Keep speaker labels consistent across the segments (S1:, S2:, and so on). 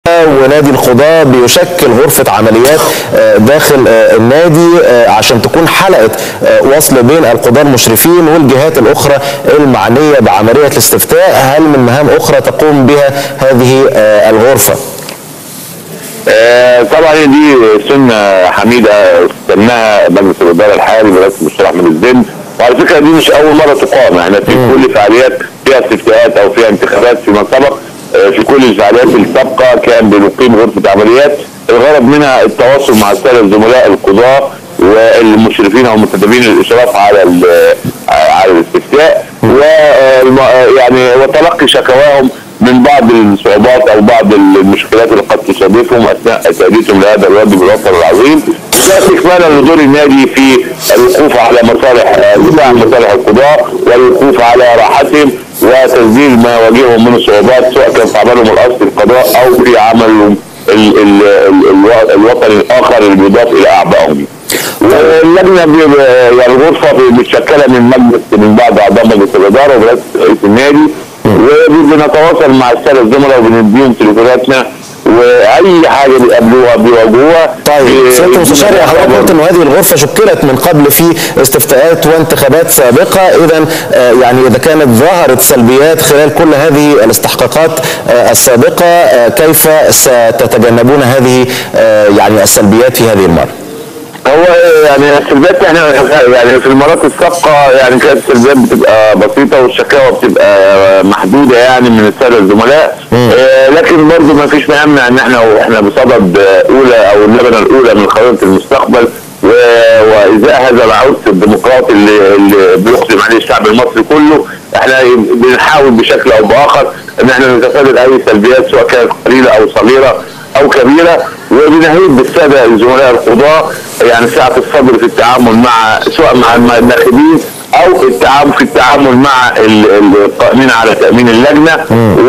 S1: ونادي القضاة بيشكل غرفة عمليات آه، داخل آه، النادي آه، عشان تكون حلقة آه، وصل بين القضاة المشرفين والجهات الأخرى المعنية بعملية الاستفتاء هل من مهام أخرى تقوم بها هذه آه، الغرفة؟
S2: آه، طبعا دي سنه حميده استناها مجلس الاداره الحالي برئاسه المستشار احمد الزن وعلى فكره دي مش اول مره تقام احنا في كل فعاليات فيها استفتاءات او فيها انتخابات فيما سبق آه، في كل الفعاليات السابقه كان بنقيم غرفه عمليات الغرض منها التواصل مع الساده الزملاء القضاه والمشرفين او متدربين الاشراف على ال- على الاستفتاء و يعني وتلقي شكواهم من بعض الصعوبات او بعض المشكلات اللي قد تصادفهم اثناء تاديتهم لهذا الواجب الوطني العظيم وده استكمالا لدور النادي في الوقوف على مصالح دفاع مصالح القضاء والوقوف على راحتهم وتسجيل ما واجههم من الصعوبات سواء كان في عملهم الاصلي القضاء او في عملهم ال- ال- ال- الو- الوطني الاخر اللي بيضاف الى اعضائهم. اللجنه بي- يعني الغرفه متشكله من مجلس من بعض اعضاء مجلس الاداره ورئاسه رئيس النادي وبنتواصل مع الساده الزملاء وبنديهم تليفوناتنا واي حاجه بيقابلوها بيواجهوها
S1: طيب
S2: بي-
S1: سياده المستشار
S2: بي-
S1: حضرتك قلت ان هذه الغرفه شكلت من قبل في استفتاءات وانتخابات سابقه اذا آه، يعني اذا كانت ظهرت سلبيات خلال كل هذه الاستحقاقات آه، السابقه آه، كيف ستتجنبون هذه آه، يعني السلبيات في هذه المره؟
S2: هو يعني السلبيات احنا يعني في المرات السابقه يعني كانت السلبيات بتبقى بسيطه والشكاوى بتبقى محدوده يعني من الساده الزملاء آه لكن برضه ما فيش مانع ان احنا واحنا بصدد آه، اولى او اللبنه الاولى من خريطه المستقبل و- وازاء هذا العود الديمقراطي اللي, اللي بيقدم عليه الشعب المصري كله احنا بنحاول بشكل او باخر ان احنا نتفادى اي سلبيات سواء كانت قليله او صغيره او كبيره وبنهيب بالساده الزملاء القضاه يعني سعه الصدر في التعامل مع سواء مع الم- الناخبين او التعامل في التعامل مع ال- ال- القائمين على تامين اللجنه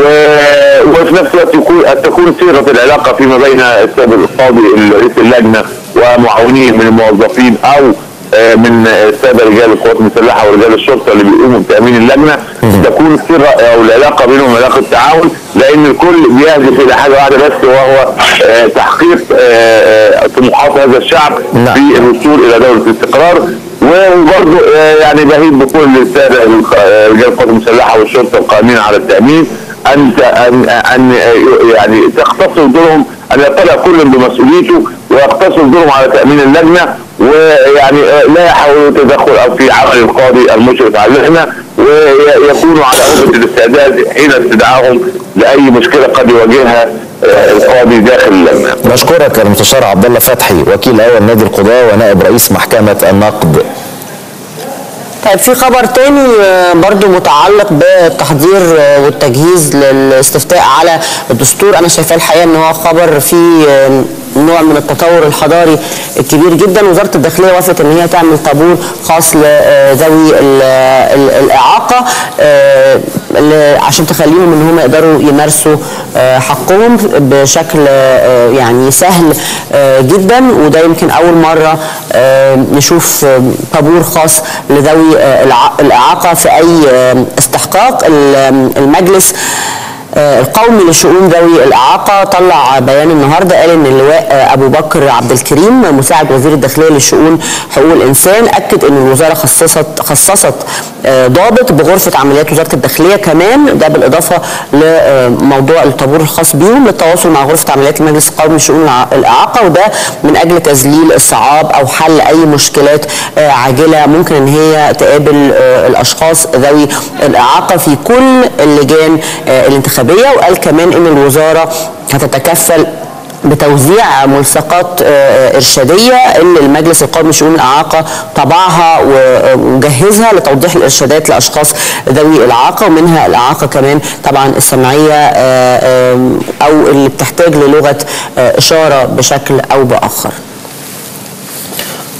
S2: و- وفي نفس الوقت يكون تكون صيغه العلاقه فيما بين السيد القاضي رئيس اللجنه ومعاونيه من الموظفين او آه، من الساده رجال القوات المسلحه ورجال الشرطه اللي بيقوموا بتامين اللجنه تكون الصيغه او العلاقه بينهم علاقه تعاون لان الكل بيهدف الى حاجه واحده بس وهو آه، تحقيق آه، آه، طموحات هذا الشعب
S1: نعم.
S2: في الوصول الى دوله الاستقرار وبرضه آه، يعني بهيب بكل الساده الق- آه، رجال القوات المسلحه والشرطه القائمين على التامين ان ت- ان ان آه، يعني تختصر دورهم ان يطلع كل بمسؤوليته ويقتصر دورهم على تامين اللجنه ويعني آه، لا يحاولوا التدخل او في عمل القاضي المشرف على اللجنه ويكونوا على عهده الاستعداد حين استدعائهم لاي مشكله قد يواجهها آه، القاضي داخل اللجنه.
S1: نشكرك المستشار عبد الله فتحي وكيل اول نادي القضاه ونائب رئيس محكمه النقد
S3: طيب في خبر تاني آه، برضو متعلق بالتحضير آه، والتجهيز للاستفتاء على الدستور انا شايفاه الحقيقه ان هو خبر فيه آه، نوع من التطور الحضاري الكبير جدا وزاره الداخليه وافقت ان هي تعمل طابور خاص لذوي ال- ال- الاعاقه آه، ل- عشان تخليهم ان هم يقدروا يمارسوا آه، حقهم بشكل آه، يعني سهل آه، جدا وده يمكن اول مره آه، نشوف آه، طابور خاص لذوي آه، الع- الاعاقه في اي آه، استحقاق ال- المجلس آه، القومي لشؤون ذوي الاعاقه طلع بيان النهارده قال ان اللواء آه، ابو بكر عبد الكريم مساعد وزير الداخليه لشؤون حقوق الانسان اكد ان الوزاره خصصت خصصت آه، ضابط بغرفه عمليات وزاره الداخليه كمان ده بالاضافه لموضوع الطابور الخاص بيهم للتواصل مع غرفه عمليات المجلس القومي لشؤون الع- الاعاقه وده من اجل تذليل الصعاب او حل اي مشكلات آه، عاجله ممكن ان هي تقابل آه، الاشخاص ذوي الاعاقه في كل اللجان آه، الانتخابيه وقال كمان ان الوزاره هتتكفل بتوزيع ملصقات آه، إرشادية اللي المجلس القومي لشؤون الإعاقة طبعها و- وجهزها لتوضيح الإرشادات لأشخاص ذوي الإعاقة ومنها الإعاقة كمان طبعا السمعية آه، آم، أو اللي بتحتاج للغة آه، إشارة بشكل أو بآخر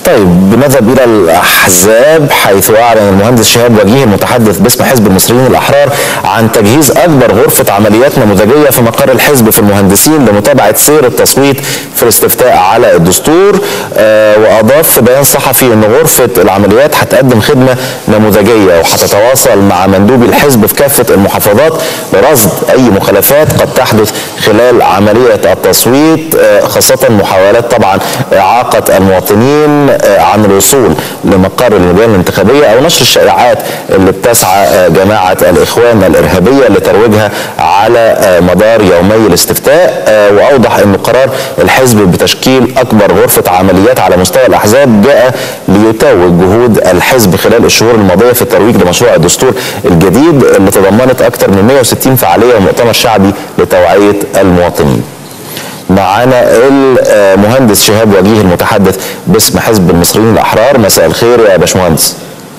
S1: طيب بنذهب الى الاحزاب حيث اعلن المهندس شهاب وجيه المتحدث باسم حزب المصريين الاحرار عن تجهيز اكبر غرفه عمليات نموذجيه في مقر الحزب في المهندسين لمتابعه سير التصويت في الاستفتاء على الدستور آه واضاف في بيان صحفي ان غرفه العمليات هتقدم خدمه نموذجيه وهتتواصل مع مندوبي الحزب في كافه المحافظات لرصد اي مخالفات قد تحدث خلال عمليه التصويت آه خاصه محاولات طبعا اعاقه المواطنين آه عن الوصول لمقر اللجان الانتخابيه او نشر الشائعات اللي بتسعى جماعه الاخوان الارهابيه لترويجها على مدار يومي الاستفتاء واوضح ان قرار الحزب بتشكيل اكبر غرفه عمليات على مستوى الاحزاب جاء ليتوج جهود الحزب خلال الشهور الماضيه في الترويج لمشروع الدستور الجديد اللي تضمنت اكثر من 160 فعاليه ومؤتمر شعبي لتوعيه المواطنين. معانا المهندس شهاب وجيه المتحدث باسم حزب المصريين الاحرار مساء الخير يا باشمهندس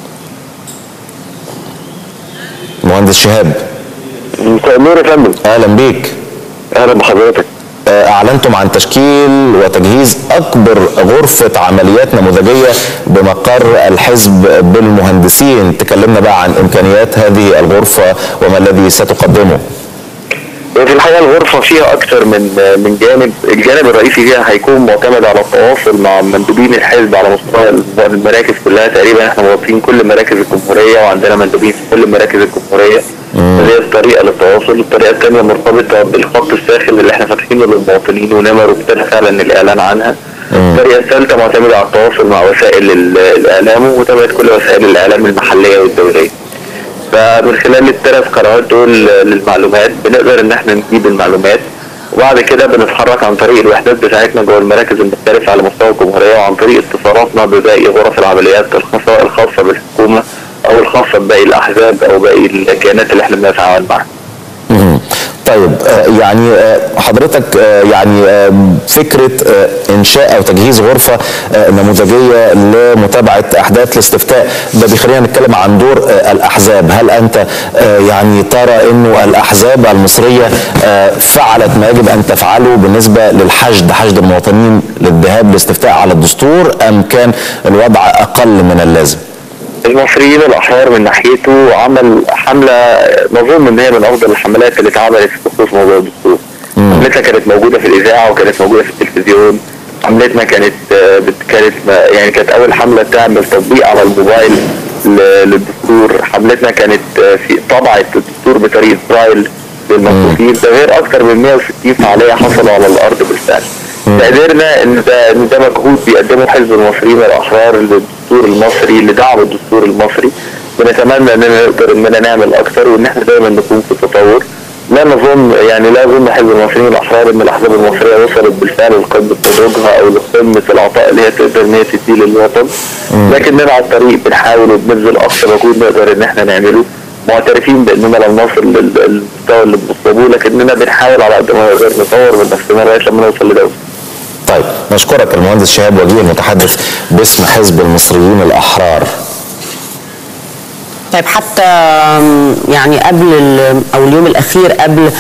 S1: مهندس شهاب
S2: مساء النور يا فندم
S1: اهلا بيك
S2: اهلا بحضرتك
S1: اعلنتم عن تشكيل وتجهيز اكبر غرفه عمليات نموذجيه بمقر الحزب بالمهندسين تكلمنا بقى عن امكانيات هذه الغرفه وما الذي ستقدمه
S2: في الحقيقه الغرفه فيها اكثر من من جانب، الجانب الرئيسي فيها هيكون معتمد على التواصل مع مندوبين الحزب على مستوى المراكز كلها تقريبا احنا موظفين كل مراكز الجمهوريه وعندنا مندوبين في كل مراكز الجمهوريه هذه الطريقه للتواصل، الطريقه الثانيه مرتبطه بالخط الساخن اللي احنا فاتحينه للمواطنين ونمر وابتدى فعلا الاعلان عنها. الطريقه الثالثه معتمده على التواصل مع وسائل الاعلام ومتابعه كل وسائل الاعلام المحليه والدوليه. فمن خلال الثلاث قنوات دول للمعلومات بنقدر ان احنا نجيب المعلومات وبعد كده بنتحرك عن طريق الوحدات بتاعتنا جوه المراكز المختلفه على مستوى الجمهوريه وعن طريق اتصالاتنا بباقي غرف العمليات الخاصه الخاصه بالحكومه او الخاصه بباقي الاحزاب او باقي الكيانات اللي احنا بنتعامل معاها.
S1: طيب يعني حضرتك يعني فكره انشاء او تجهيز غرفه نموذجيه لمتابعه احداث الاستفتاء ده بيخلينا نتكلم عن دور الاحزاب هل انت يعني ترى انه الاحزاب المصريه فعلت ما يجب ان تفعله بالنسبه للحشد حشد المواطنين للذهاب للاستفتاء على الدستور ام كان الوضع اقل من اللازم؟
S2: المصريين الاحرار من ناحيته عمل حمله نظن ان هي من افضل الحملات اللي اتعملت بخصوص موضوع الدستور. حملتنا كانت موجوده في الاذاعه وكانت موجوده في التلفزيون. حملتنا كانت كانت يعني كانت اول حمله تعمل تطبيق على الموبايل للدستور، حملتنا كانت في طبعت الدستور بطريقه برايل للمكفوفين ده غير اكثر من 160 فعاليه حصلوا على الارض بالفعل. قدرنا ان ده ان ده مجهود بيقدمه حزب المصريين الاحرار للدستور المصري لدعم الدستور المصري بنتمنى اننا نقدر اننا نعمل اكثر وان احنا دايما نكون في تطور لا نظن يعني لا اظن حزب المصريين الاحرار ان الاحزاب المصريه وصلت بالفعل لقمه نضوجها او لقمه العطاء اللي هي تقدر ان هي تديه للوطن لكننا على الطريق بنحاول وبنبذل اقصى مجهود نقدر ان احنا نعمله معترفين باننا لم نصل للمستوى اللي بنطلبه لكننا بنحاول على قد ما نقدر نطور من نفسنا لغايه لما نوصل لده
S1: طيب نشكرك المهندس شهاب وجيه المتحدث باسم حزب المصريين الاحرار
S3: طيب حتى يعني قبل او اليوم الاخير قبل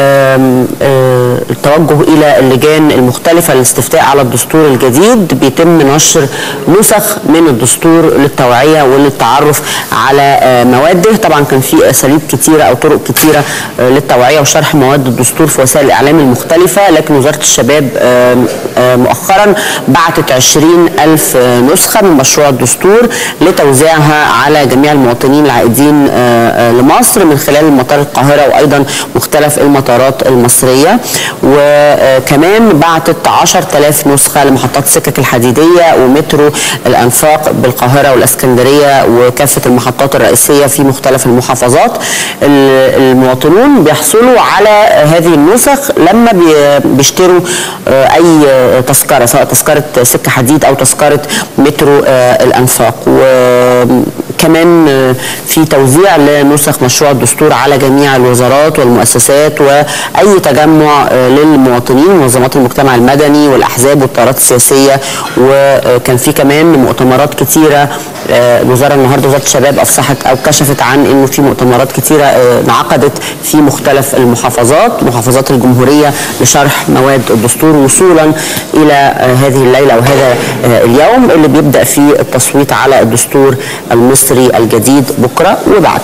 S3: التوجه الى اللجان المختلفه للاستفتاء على الدستور الجديد بيتم نشر نسخ من الدستور للتوعيه وللتعرف على مواده طبعا كان في اساليب كتيره او طرق كتيره للتوعيه وشرح مواد الدستور في وسائل الاعلام المختلفه لكن وزاره الشباب مؤخرا بعتت 20 ألف نسخه من مشروع الدستور لتوزيعها على جميع المواطنين العائدين لمصر من خلال مطار القاهره وايضا مختلف المطارات المصريه وكمان بعتت 10000 نسخه لمحطات السكك الحديديه ومترو الانفاق بالقاهره والاسكندريه وكافه المحطات الرئيسيه في مختلف المحافظات المواطنون بيحصلوا على هذه النسخ لما بيشتروا اي تذكره سواء تذكره سكه حديد او تذكره مترو الانفاق وكمان في توزيع لنسخ مشروع الدستور على جميع الوزارات والمؤسسات واي تجمع للمواطنين منظمات المجتمع المدني والاحزاب والتيارات السياسيه وكان في كمان مؤتمرات كتيره آه، الوزاره النهارده وزاره الشباب افصحت او كشفت عن انه في مؤتمرات كثيره آه، انعقدت في مختلف المحافظات محافظات الجمهوريه لشرح مواد الدستور وصولا الى آه، هذه الليله او هذا آه، اليوم اللي بيبدا فيه التصويت على الدستور المصري الجديد بكره وبعده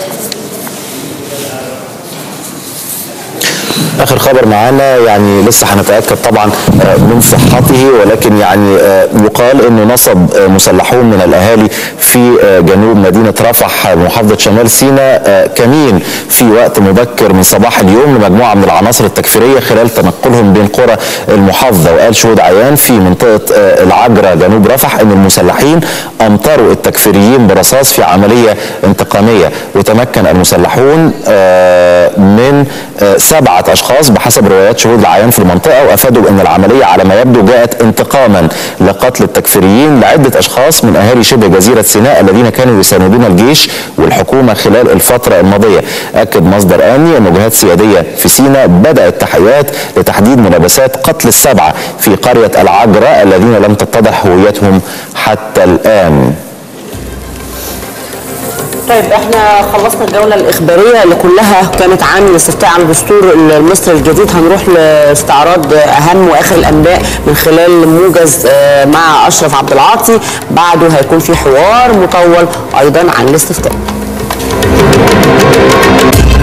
S1: اخر خبر معانا يعني لسه هنتاكد طبعا آه، من صحته ولكن يعني آه، يقال انه نصب آه، مسلحون من الاهالي في آه، جنوب مدينه رفح آه، محافظه شمال سيناء آه، كمين في وقت مبكر من صباح اليوم لمجموعه من العناصر التكفيريه خلال تنقلهم بين قرى المحافظه وقال شهود عيان في منطقه آه، العجره جنوب رفح ان المسلحين امطروا التكفيريين برصاص في عمليه انتقاميه وتمكن المسلحون آه، من آه، سبعه اشخاص بحسب روايات شهود العيان في المنطقه وافادوا بان العمليه على ما يبدو جاءت انتقاما لقتل التكفيريين لعده اشخاص من اهالي شبه جزيره سيناء الذين كانوا يساندون الجيش والحكومه خلال الفتره الماضيه اكد مصدر امني ان جهات سياديه في سيناء بدات تحقيقات لتحديد ملابسات قتل السبعه في قريه العجره الذين لم تتضح هويتهم حتى الان
S3: طيب احنا خلصنا الجوله الاخباريه اللي كلها كانت عن الاستفتاء على الدستور المصري الجديد هنروح لاستعراض اهم واخر الانباء من خلال موجز آه، مع اشرف عبد العاطي بعده هيكون في حوار مطول ايضا عن الاستفتاء